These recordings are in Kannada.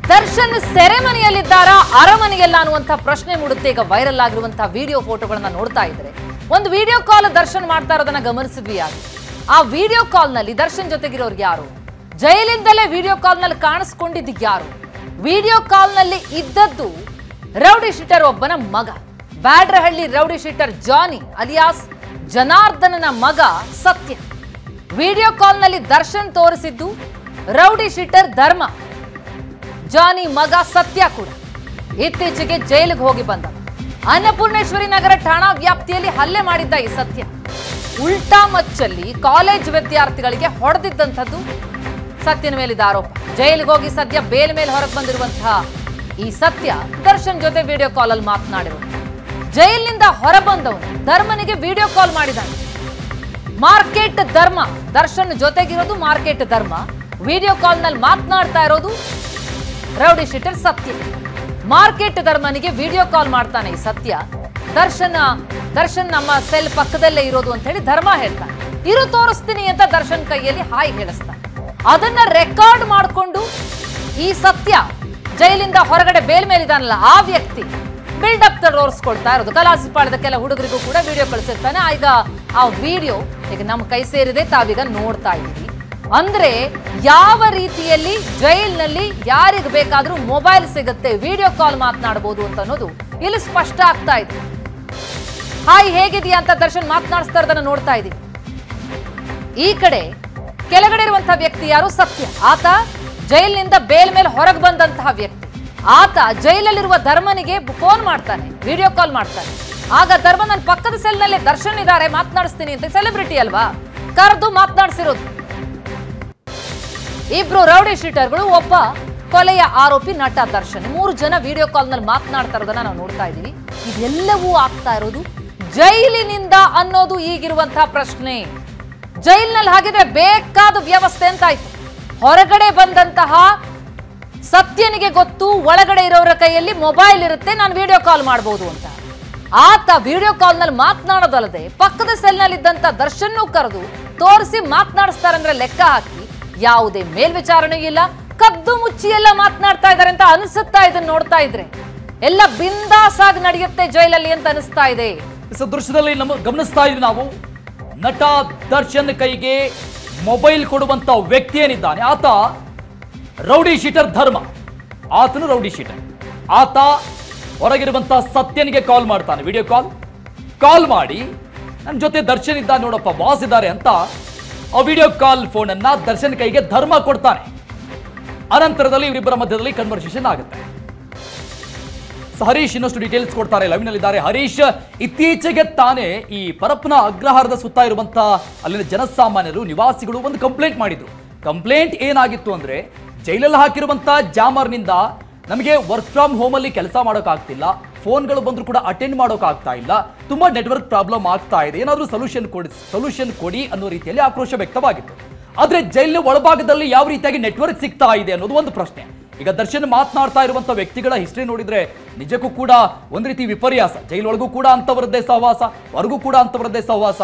ದರ್ಶನ್ ಸೆರೆಮನಿಯಲ್ಲಿದ್ದಾರಾ ಅರಮನೆಯಲ್ಲ ಅನ್ನುವಂಥ ಪ್ರಶ್ನೆ ಮೂಡುತ್ತೆ ಈಗ ವೈರಲ್ ಆಗಿರುವಂತಹ ವಿಡಿಯೋ ಫೋಟೋಗಳನ್ನ ನೋಡ್ತಾ ಇದ್ರೆ ಒಂದು ವಿಡಿಯೋ ಕಾಲ್ ದರ್ಶನ್ ಮಾಡ್ತಾ ಇರೋದನ್ನ ಗಮನಿಸಿದ್ವಿ ಯಾರು ಆ ವಿಡಿಯೋ ಕಾಲ್ನಲ್ಲಿ ದರ್ಶನ್ ಜೊತೆಗಿರೋರು ಯಾರು ಜೈಲಿಂದಲೇ ವಿಡಿಯೋ ಕಾಲ್ನಲ್ಲಿ ಕಾಣಿಸ್ಕೊಂಡಿದ್ದು ಯಾರು ವಿಡಿಯೋ ಕಾಲ್ನಲ್ಲಿ ಇದ್ದದ್ದು ರೌಡಿ ಶೀಟರ್ ಒಬ್ಬನ ಮಗ Byadarahalli rowdy sheeter Johnny alias ಜನಾರ್ದನನ ಮಗ ಸತ್ಯ ವಿಡಿಯೋ ಕಾಲ್ನಲ್ಲಿ ದರ್ಶನ್ ತೋರಿಸಿದ್ದು ರೌಡಿ ಶೀಟರ್ ಧರ್ಮ ಜಾನಿ ಮಗ ಸತ್ಯ ಕೂಡ ಇತ್ತೀಚೆಗೆ ಜೈಲಿಗೆ ಹೋಗಿ ಬಂದ ಅನ್ನಪೂರ್ಣೇಶ್ವರಿ ನಗರ ಠಾಣಾ ವ್ಯಾಪ್ತಿಯಲ್ಲಿ ಹಲ್ಲೆ ಮಾಡಿದ್ದ ಈ ಸತ್ಯ ಉಲ್ಟಾ ಮಚ್ಚಲ್ಲಿ ಕಾಲೇಜ್ ವಿದ್ಯಾರ್ಥಿಗಳಿಗೆ ಹೊಡೆದಿದ್ದಂಥದ್ದು ಸತ್ಯನ ಮೇಲಿದ್ದ ಆರೋಪ ಜೈಲಿಗೆ ಹೋಗಿ ಸದ್ಯ ಬೇಲ್ ಮೇಲೆ ಹೊರಗೆ ಬಂದಿರುವಂತಹ ಈ ಸತ್ಯ ದರ್ಶನ್ ಜೊತೆ ವಿಡಿಯೋ ಕಾಲ್ ಅಲ್ಲಿ ಮಾತನಾಡಿರೋದು ಜೈಲಿನಿಂದ ಹೊರಬಂದವನು ಧರ್ಮನಿಗೆ ವಿಡಿಯೋ ಕಾಲ್ ಮಾಡಿದ್ದಾನೆ ಮಾರ್ಕೆಟ್ ಧರ್ಮ ದರ್ಶನ್ ಜೊತೆಗಿರೋದು ಮಾರ್ಕೆಟ್ ಧರ್ಮ ವಿಡಿಯೋ ಕಾಲ್ ನಲ್ಲಿ ಮಾತನಾಡ್ತಾ ಇರೋದು ರೌಡಿ ಶೀಟರ್ ಸತ್ಯ ಮಾರ್ಕೆಟ್ ಧರ್ಮನಿಗೆ ವಿಡಿಯೋ ಕಾಲ್ ಮಾಡ್ತಾನೆ ಈ ಸತ್ಯ ದರ್ಶನ್ ದರ್ಶನ್ ನಮ್ಮ ಸೆಲ್ ಪಕ್ಕದಲ್ಲೇ ಇರೋದು ಅಂತ ಹೇಳಿ ಧರ್ಮ ಹೇಳ್ತಾನೆ ಇರು ತೋರಿಸ್ತೀನಿ ಅಂತ ದರ್ಶನ್ ಕೈಯಲ್ಲಿ ಹಾಯ್ ಹೇಳಿಸ್ತಾನೆ ಅದನ್ನ ರೆಕಾರ್ಡ್ ಮಾಡಿಕೊಂಡು ಈ ಸತ್ಯ ಜೈಲಿಂದ ಹೊರಗಡೆ ಬೇಲ್ ಮೇಲಿದಾನಲ್ಲ ಆ ವ್ಯಕ್ತಿ ಬಿಲ್ಡಪ್ ತೋರಿಸ್ಕೊಳ್ತಾ ಇರೋದು ಕಲಾಸಿಪಾಳ್ಯದ ಕೆಲ ಹುಡುಗರಿಗೂ ಕೂಡ ವಿಡಿಯೋ ಕಳಿಸಿರ್ತಾನೆ ಈಗ ಆ ವಿಡಿಯೋ ಈಗ ನಮ್ಮ ಕೈ ಸೇರಿದೆ ತಾವೀಗ ನೋಡ್ತಾ ಇದ್ದೀವಿ ಅಂದ್ರೆ ಯಾವ ರೀತಿಯಲ್ಲಿ ಜೈಲ್ನಲ್ಲಿ ಯಾರಿಗೆ ಬೇಕಾದ್ರೂ ಮೊಬೈಲ್ ಸಿಗುತ್ತೆ ವಿಡಿಯೋ ಕಾಲ್ ಮಾತನಾಡಬಹುದು ಅಂತ ಅನ್ನೋದು ಇಲ್ಲಿ ಸ್ಪಷ್ಟ ಆಗ್ತಾ ಇದೆ ಹಾಯ್ ಹೇಗಿದೆಯಾ ಅಂತ ದರ್ಶನ್ ಮಾತನಾಡಿಸ್ತಾ ಇರೋದನ್ನ ನೋಡ್ತಾ ಇದ್ದೀವಿ ಈ ಕಡೆ ಕೆಳಗಡೆ ಇರುವಂತಹ ವ್ಯಕ್ತಿ ಯಾರು ಸತ್ಯ ಆತ ಜೈಲಿನಿಂದ ಬೇಲ್ ಮೇಲೆ ಹೊರಗೆ ಬಂದಂತಹ ವ್ಯಕ್ತಿ ಆತ ಜೈಲಲ್ಲಿರುವ ಧರ್ಮನಿಗೆ ಫೋನ್ ಮಾಡ್ತಾನೆ ವಿಡಿಯೋ ಕಾಲ್ ಮಾಡ್ತಾನೆ ಆಗ ಧರ್ಮ ನನ್ನ ಪಕ್ಕದ ಸೆಲ್ನಲ್ಲೇ ದರ್ಶನ್ ಇದ್ದಾರೆ ಮಾತನಾಡಿಸ್ತೀನಿ ಅಂತ ಸೆಲೆಬ್ರಿಟಿ ಅಲ್ವಾ ಕರೆದು ಮಾತನಾಡಿಸಿರೋದು ಇಬ್ರು ರೌಡಿ ಶೀಟರ್ಗಳು ಒಬ್ಬ ಕೊಲೆಯ ಆರೋಪಿ ನಟ ದರ್ಶನ್ ಮೂರು ಜನ ವಿಡಿಯೋ ಕಾಲ್ ನಲ್ಲಿ ಮಾತನಾಡ್ತಾ ಇರೋದನ್ನ ನಾವು ನೋಡ್ತಾ ಇದೀವಿ ಇದೆಲ್ಲವೂ ಆಗ್ತಾ ಇರೋದು ಜೈಲಿನಿಂದ ಅನ್ನೋದು ಈಗಿರುವಂತಹ ಪ್ರಶ್ನೆ ಜೈಲಿನಲ್ಲಿ ಹಾಗಿದ್ರೆ ಬೇಕಾದ ವ್ಯವಸ್ಥೆ ಅಂತ ಆಯ್ತು ಹೊರಗಡೆ ಬಂದಂತಹ ಸತ್ಯನಿಗೆ ಗೊತ್ತು ಒಳಗಡೆ ಇರೋರ ಕೈಯಲ್ಲಿ ಮೊಬೈಲ್ ಇರುತ್ತೆ ನಾನು ವಿಡಿಯೋ ಕಾಲ್ ಮಾಡಬಹುದು ಅಂತ ಆತ ವಿಡಿಯೋ ಕಾಲ್ ನಲ್ಲಿ ಮಾತನಾಡೋದಲ್ಲದೆ ಪಕ್ಕದ ಸೆಲ್ನಲ್ಲಿದ್ದಂತ ದರ್ಶನ್ನು ಕರೆದು ತೋರಿಸಿ ಮಾತನಾಡಿಸ್ತಾರಂದ್ರೆ ಲೆಕ್ಕ ಹಾಕಿ ಯಾವುದೇ ಮೇಲ್ವಿಚಾರಣೆ ಇಲ್ಲ ಕದ್ದು ಮುಚ್ಚಿ ಎಲ್ಲ ಮಾತನಾಡ್ತಾ ಇದ್ದಾರೆ ಅಂತ ಅನಿಸುತ್ತಾ ಇದನ್ನ ನೋಡ್ತಾ ಇದ್ರೆ ಎಲ್ಲ ಬಿಂದಾಸ್ ಆಗಿ ನಡೆಯುತ್ತೆ ಜೈಲಲ್ಲಿ ಅಂತ ಅನಿಸ್ತಾ ಇದೆ ಸದೃಶ್ಯದಲ್ಲಿ ನಮ್ಮ ಗಮನಿಸ್ತಾ ಇದ್ವಿ ನಾವು ನಟ ದರ್ಶನ್ ಕೈಗೆ ಮೊಬೈಲ್ ಕೊಡುವಂತ ವ್ಯಕ್ತಿ ಏನಿದ್ದಾನೆ ಆತ ರೌಡಿ ಶೀಟರ್ ಧರ್ಮ ಆತನು ರೌಡಿ ಶೀಟರ್ ಆತ ಹೊರಗಿರುವಂತ ಸತ್ಯನಿಗೆ ಕಾಲ್ ಮಾಡ್ತಾನೆ ವಿಡಿಯೋ ಕಾಲ್ ಕಾಲ್ ಮಾಡಿ ನನ್ನ ಜೊತೆ ದರ್ಶನ್ ಇದ್ದಾನೆ ನೋಡಪ್ಪ ಬಾಸ್ ಇದ್ದಾರೆ ಅಂತ ಆ ವಿಡಿಯೋ ಕಾಲ್ ಫೋನ್ ಅನ್ನ ದರ್ಶನ್ ಕೈಗೆ ಧರ್ಮ ಕೊಡ್ತಾನೆ ಅನಂತರದಲ್ಲಿ ಇವರಿಬ್ಬರ ಮಧ್ಯದಲ್ಲಿ ಕನ್ವರ್ಸೇಷನ್ ಆಗುತ್ತೆ ಸೊ ಹರೀಶ್ ಇನ್ನಷ್ಟು ಡೀಟೇಲ್ಸ್ ಕೊಡ್ತಾರೆ ಲೈವ್ನಲ್ಲಿದ್ದಾರೆ ಹರೀಶ್ ಇತ್ತೀಚೆಗೆ ತಾನೇ ಈ ಪರಪ್ಪನ ಅಗ್ರಹಾರದ ಸುತ್ತ ಇರುವಂತ ಅಲ್ಲಿನ ಜನಸಾಮಾನ್ಯರು ನಿವಾಸಿಗಳು ಒಂದು ಕಂಪ್ಲೇಂಟ್ ಮಾಡಿದ್ರು ಕಂಪ್ಲೇಂಟ್ ಏನಾಗಿತ್ತು ಅಂದ್ರೆ ಜೈಲಲ್ಲಿ ಹಾಕಿರುವಂತ ಜಾಮರ್ನಿಂದ ನಮಗೆ ವರ್ಕ್ ಫ್ರಮ್ ಹೋಮ್ ಅಲ್ಲಿ ಕೆಲಸ ಮಾಡೋಕ್ಕಾಗ್ತಿಲ್ಲ ಫೋನ್ಗಳು ಬಂದ್ರು ಕೂಡ ಅಟೆಂಡ್ ಮಾಡೋಕ್ಕಾಗ್ತಾ ಇಲ್ಲ ತುಂಬಾ ನೆಟ್ವರ್ಕ್ ಪ್ರಾಬ್ಲಮ್ ಆಗ್ತಾ ಇದೆ ಏನಾದ್ರೂ ಸೊಲ್ಯೂಷನ್ ಕೊಡಿ ಸೊಲ್ಯೂಷನ್ ಕೊಡಿ ಅನ್ನೋ ರೀತಿಯಲ್ಲಿ ಆಕ್ರೋಶ ವ್ಯಕ್ತವಾಗಿತ್ತು ಆದ್ರೆ ಜೈಲಿನ ಒಳಭಾಗದಲ್ಲಿ ಯಾವ ರೀತಿಯಾಗಿ ನೆಟ್ವರ್ಕ್ ಸಿಗ್ತಾ ಇದೆ ಅನ್ನೋದು ಒಂದು ಪ್ರಶ್ನೆ ಈಗ ದರ್ಶನ್ ಮಾತನಾಡ್ತಾ ಇರುವಂತ ವ್ಯಕ್ತಿಗಳ ಹಿಸ್ಟ್ರಿ ನೋಡಿದ್ರೆ ನಿಜಕ್ಕೂ ಕೂಡ ಒಂದ್ ರೀತಿ ವಿಪರ್ಯಾಸ ಜೈಲೊಳಗೂ ಕೂಡ ಅಂತವರದ್ದೇ ಸಹವಾಸ ಹೊರಗೂ ಕೂಡ ಅಂತವರದ್ದೇ ಸಹವಾಸ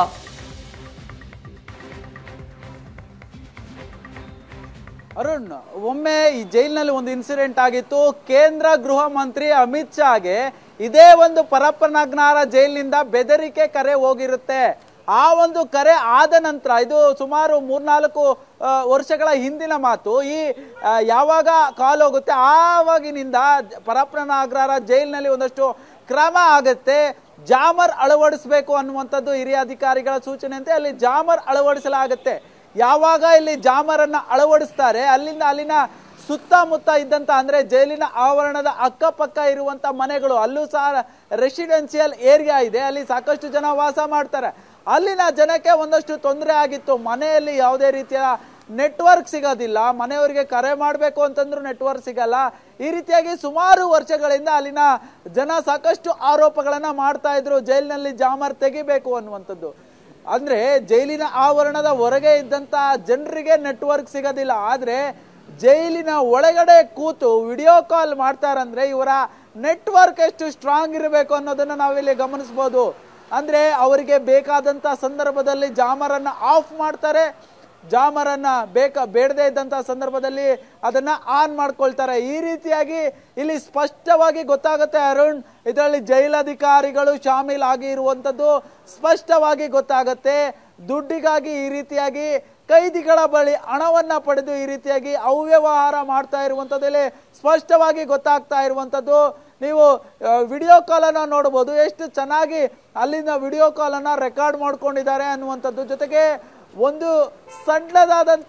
ಅರುಣ್ ಒಮ್ಮೆ ಈ ಜೈಲಿನಲ್ಲಿ ಒಂದು ಇನ್ಸಿಡೆಂಟ್ ಆಗಿತ್ತು ಕೇಂದ್ರ ಗೃಹ ಮಂತ್ರಿ ಅಮಿತ್ ಶಾಗೆ ಇದೇ ಒಂದು ಪರಪ್ಪನಗ್ನಾರ ಜೈಲಿನಿಂದ ಬೆದರಿಕೆ ಕರೆ ಹೋಗಿರುತ್ತೆ ಆ ಒಂದು ಕರೆ ಆದ ನಂತರ ಇದು ಸುಮಾರು ಮೂರ್ನಾಲ್ಕು ಆ, ವರ್ಷಗಳ ಹಿಂದಿನ ಮಾತು ಈ ಆ, ಯಾವಾಗ ಕಾಲ್ ಹೋಗುತ್ತೆ ಆವಾಗಿನಿಂದ ಪರಪ್ಪನಗ್ರಹಾರ ಜೈಲಿನಲ್ಲಿ ಒಂದಷ್ಟು ಕ್ರಮ ಆಗುತ್ತೆ ಜಾಮರ್ ಅಳವಡಿಸಬೇಕು ಅನ್ನುವಂಥದ್ದು ಹಿರಿಯ ಅಧಿಕಾರಿಗಳ ಸೂಚನೆಯಂತೆ ಅಲ್ಲಿ ಜಾಮರ್ ಅಳವಡಿಸಲಾಗುತ್ತೆ ಯಾವಾಗ ಇಲ್ಲಿ ಜಾಮರನ್ನ ಅಳವಡಿಸ್ತಾರೆ ಅಲ್ಲಿಂದ ಅಲ್ಲಿನ ಸುತ್ತಮುತ್ತ ಇದ್ದಂತ ಅಂದ್ರೆ ಜೈಲಿನ ಆವರಣದ ಅಕ್ಕಪಕ್ಕ ಇರುವಂತ ಮನೆಗಳು ಅಲ್ಲೂ ಸಹ ರೆಸಿಡೆನ್ಸಿಯಲ್ ಏರಿಯಾ ಇದೆ ಅಲ್ಲಿ ಸಾಕಷ್ಟು ಜನ ವಾಸ ಮಾಡ್ತಾರೆ ಅಲ್ಲಿನ ಜನಕ್ಕೆ ಒಂದಷ್ಟು ತೊಂದರೆ ಆಗಿತ್ತು ಮನೆಯಲ್ಲಿ ಯಾವುದೇ ರೀತಿಯ ನೆಟ್ವರ್ಕ್ ಸಿಗೋದಿಲ್ಲ ಮನೆಯವರಿಗೆ ಕರೆ ಮಾಡಬೇಕು ಅಂತಂದ್ರೂ ನೆಟ್ವರ್ಕ್ ಸಿಗಲ್ಲ ಈ ರೀತಿಯಾಗಿ ಸುಮಾರು ವರ್ಷಗಳಿಂದ ಅಲ್ಲಿನ ಜನ ಸಾಕಷ್ಟು ಆರೋಪಗಳನ್ನ ಮಾಡ್ತಾ ಇದ್ರು ಜೈಲಿನಲ್ಲಿ ಜಾಮರ್ ತೆಗಿಬೇಕು ಅನ್ನುವಂಥದ್ದು ಅಂದ್ರೆ ಜೈಲಿನ ಆವರಣದ ಹೊರಗೆ ಇದ್ದಂತ ಜನರಿಗೆ ನೆಟ್ವರ್ಕ್ ಸಿಗೋದಿಲ್ಲ ಆದ್ರೆ ಜೈಲಿನ ಒಳಗಡೆ ಕೂತು ವಿಡಿಯೋ ಕಾಲ್ ಮಾಡ್ತಾರಂದ್ರೆ ಇವರ ನೆಟ್ವರ್ಕ್ ಎಷ್ಟು ಸ್ಟ್ರಾಂಗ್ ಇರಬೇಕು ಅನ್ನೋದನ್ನ ನಾವಿಲ್ಲಿ ಗಮನಿಸ್ಬೋದು ಅಂದ್ರೆ ಅವರಿಗೆ ಬೇಕಾದಂತ ಸಂದರ್ಭದಲ್ಲಿ ಜಾಮರನ್ನ ಆಫ್ ಮಾಡ್ತಾರೆ ಜಾಮರನ್ನ ಬೇಕ ಬೇಡದೇ ಇದ್ದಂತ ಸಂದರ್ಭದಲ್ಲಿ ಅದನ್ನ ಆನ್ ಮಾಡ್ಕೊಳ್ತಾರೆ ಈ ರೀತಿಯಾಗಿ ಇಲ್ಲಿ ಸ್ಪಷ್ಟವಾಗಿ ಗೊತ್ತಾಗುತ್ತೆ ಅರುಣ್ ಇದರಲ್ಲಿ ಜೈಲಧಿಕಾರಿಗಳು ಶಾಮೀಲ್ ಆಗಿರುವಂತದ್ದು ಸ್ಪಷ್ಟವಾಗಿ ಗೊತ್ತಾಗುತ್ತೆ ದುಡ್ಡಿಗಾಗಿ ಈ ರೀತಿಯಾಗಿ ಕೈದಿಗಳ ಬಳಿ ಹಣವನ್ನ ಪಡೆದು ಈ ರೀತಿಯಾಗಿ ಅವ್ಯವಹಾರ ಮಾಡ್ತಾ ಇರುವಂಥದ್ದಲ್ಲಿ ಸ್ಪಷ್ಟವಾಗಿ ಗೊತ್ತಾಗ್ತಾ ಇರುವಂಥದ್ದು ನೀವು ವಿಡಿಯೋ ಕಾಲನ್ನು ನೋಡ್ಬೋದು ಎಷ್ಟು ಚೆನ್ನಾಗಿ ಅಲ್ಲಿಂದ ವಿಡಿಯೋ ಕಾಲನ್ನು ರೆಕಾರ್ಡ್ ಮಾಡ್ಕೊಂಡಿದ್ದಾರೆ ಅನ್ನುವಂಥದ್ದು ಜೊತೆಗೆ ಒಂದು ಸಣ್ಣದಾದಂಥ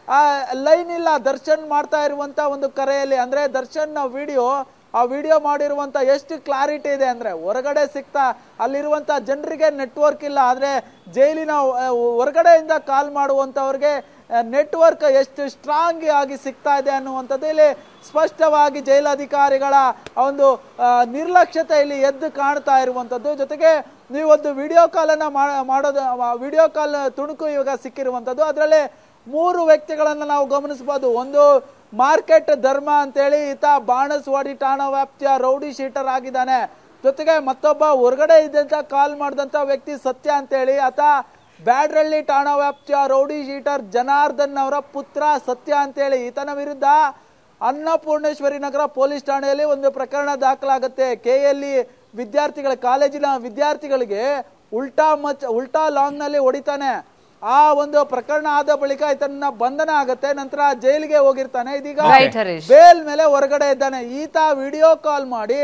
ಲೈನ್ ಇಲ್ಲ ದರ್ಶನ್ ಮಾಡ್ತಾ ಇರುವಂಥ ಒಂದು ಕರೆಯಲ್ಲಿ ಅಂದರೆ ದರ್ಶನ್ನ ವಿಡಿಯೋ ಆ ವಿಡಿಯೋ ಮಾಡಿರುವಂಥ ಎಷ್ಟು ಕ್ಲಾರಿಟಿ ಇದೆ ಅಂದರೆ ಹೊರಗಡೆ ಸಿಗ್ತಾ ಅಲ್ಲಿರುವಂಥ ಜನರಿಗೆ ನೆಟ್ವರ್ಕ್ ಇಲ್ಲ ಆದರೆ ಜೈಲಿನ ಆ, ಹೊರಗಡೆಯಿಂದ ಕಾಲ್ ಮಾಡುವಂಥವ್ರಿಗೆ ನೆಟ್ವರ್ಕ್ ಎಷ್ಟು ಸ್ಟ್ರಾಂಗ್ ಆಗಿ ಸಿಗ್ತಾ ಇದೆ ಅನ್ನುವಂಥದ್ದು ಇಲ್ಲಿ ಸ್ಪಷ್ಟವಾಗಿ ಜೈಲಾಧಿಕಾರಿಗಳ ಒಂದು ಆ, ನಿರ್ಲಕ್ಷ್ಯತೆ ಇಲ್ಲಿ ಎದ್ದು ಕಾಣ್ತಾ ಇರುವಂಥದ್ದು ಜೊತೆಗೆ ನೀವೊಂದು ವಿಡಿಯೋ ಕಾಲನ್ನು ಮಾಡೋದು ವಿಡಿಯೋ ಕಾಲ್ ತುಣುಕು ಇವಾಗ ಸಿಕ್ಕಿರುವಂಥದ್ದು ಅದರಲ್ಲಿ ಮೂರು ವ್ಯಕ್ತಿಗಳನ್ನು ನಾವು ಗಮನಿಸಬಹುದು ಒಂದು ಮಾರ್ಕೆಟ್ ಧರ್ಮ ಅಂತೇಳಿ ಈತ ಬಾಣಸ್ವಾಡಿ ಠಾಣಾ ವ್ಯಾಪ್ತಿಯ ರೌಡಿ ಶೀಟರ್ ಆಗಿದ್ದಾನೆ ಜೊತೆಗೆ ಮತ್ತೊಬ್ಬ ಹೊರಗಡೆ ಇದ್ದಂತ ಕಾಲ್ ಮಾಡಿದಂತ ವ್ಯಕ್ತಿ ಸತ್ಯ ಅಂತೇಳಿ ಆತ ಬ್ಯಾಡ್ರಳ್ಳಿ ಠಾಣಾ ವ್ಯಾಪ್ತಿಯ ರೌಡಿ ಶೀಟರ್ ಜನಾರ್ದನ್ ಅವರ ಪುತ್ರ ಸತ್ಯ ಅಂತೇಳಿ ಈತನ ವಿರುದ್ಧ ಅನ್ನಪೂರ್ಣೇಶ್ವರಿ ನಗರ ಪೊಲೀಸ್ ಠಾಣೆಯಲ್ಲಿ ಒಂದು ಪ್ರಕರಣ ದಾಖಲಾಗುತ್ತೆ ಕೆ ಎಲ್ಲಿ ವಿದ್ಯಾರ್ಥಿಗಳ ಕಾಲೇಜಿನ ವಿದ್ಯಾರ್ಥಿಗಳಿಗೆ ಉಲ್ಟಾ ಮಚ್ ಉಲ್ಟಾ ಲಾಂಗ್ ನಲ್ಲಿ ಹೊಡಿತಾನೆ ಆ ಒಂದು ಪ್ರಕರಣ ಆದ ಬಳಿಕ ಈತನ ಬಂಧನ ಆಗತ್ತೆ ನಂತರ ಜೈಲಿಗೆ ಹೋಗಿರ್ತಾನೆ ಇದೀಗ Right, ಹರೀಶ್. ಬೇಲ್ ಮೇಲೆ ಹೊರಗಡೆ ಇದ್ದಾನೆ ಈತ ವಿಡಿಯೋ ಕಾಲ್ ಮಾಡಿ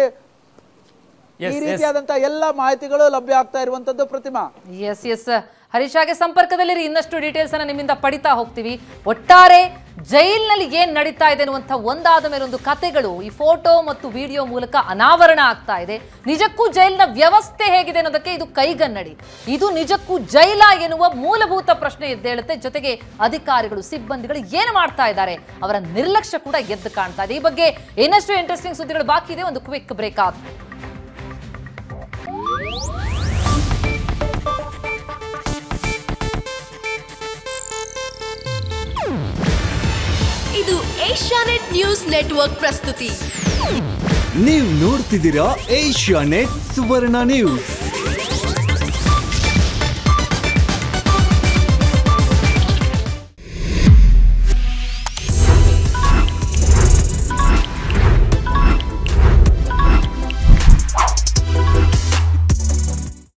Yes, ಈ yes. ರೀತಿಯಾದಂತ ಎಲ್ಲ ಮಾಹಿತಿಗಳು ಲಭ್ಯ ಆಗ್ತಾ ಇರುವಂತದ್ದು ಪ್ರತಿಮಾ ಎಸ್ ಎಸ್ ಹರೀಶ್ ಹಾಗೆ ಸಂಪರ್ಕದಲ್ಲಿರಿ ಇನ್ನಷ್ಟು ಡೀಟೇಲ್ಸ್ ಅನ್ನ ನಿಮ್ಮಿಂದ ಪಡಿತಾ ಹೋಗ್ತೀವಿ ಒಟ್ಟಾರೆ ಜೈಲ್ನಲ್ಲಿ ಏನ್ ನಡೀತಾ ಇದೆ ಅನ್ನುವಂಥ ಒಂದಾದ ಮೇಲೆ ಒಂದು ಕತೆಗಳು ಈ ಫೋಟೋ ಮತ್ತು ವಿಡಿಯೋ ಮೂಲಕ ಅನಾವರಣ ಆಗ್ತಾ ಇದೆ ನಿಜಕ್ಕೂ ಜೈಲಿನ ವ್ಯವಸ್ಥೆ ಹೇಗಿದೆ ಅನ್ನೋದಕ್ಕೆ ಇದು ಕೈಗನ್ನಡಿ ಇದು ನಿಜಕ್ಕೂ ಜೈಲ ಎನ್ನುವ ಮೂಲಭೂತ ಪ್ರಶ್ನೆ ಎದ್ದೇಳುತ್ತೆ ಜೊತೆಗೆ ಅಧಿಕಾರಿಗಳು ಸಿಬ್ಬಂದಿಗಳು ಏನು ಮಾಡ್ತಾ ಇದ್ದಾರೆ ಅವರ ನಿರ್ಲಕ್ಷ್ಯ ಕೂಡ ಎದ್ದು ಕಾಣ್ತಾ ಇದೆ ಈ ಬಗ್ಗೆ ಇನ್ನಷ್ಟು ಇಂಟ್ರೆಸ್ಟಿಂಗ್ ಸುದ್ದಿಗಳು ಬಾಕಿ ಇದೆ ಒಂದು ಕ್ವಿಕ್ ಬ್ರೇಕ್ ಆದ ಇದು ಏಷ್ಯಾನೆಟ್ ನ್ಯೂಸ್ ನೆಟ್ವರ್ಕ್ ಪ್ರಸ್ತುತಿ ನೀವು ನೋಡ್ತಿದ್ದೀರಾ ಏಷ್ಯಾ ನೆಟ್ ಸುವರ್ಣ ನ್ಯೂಸ್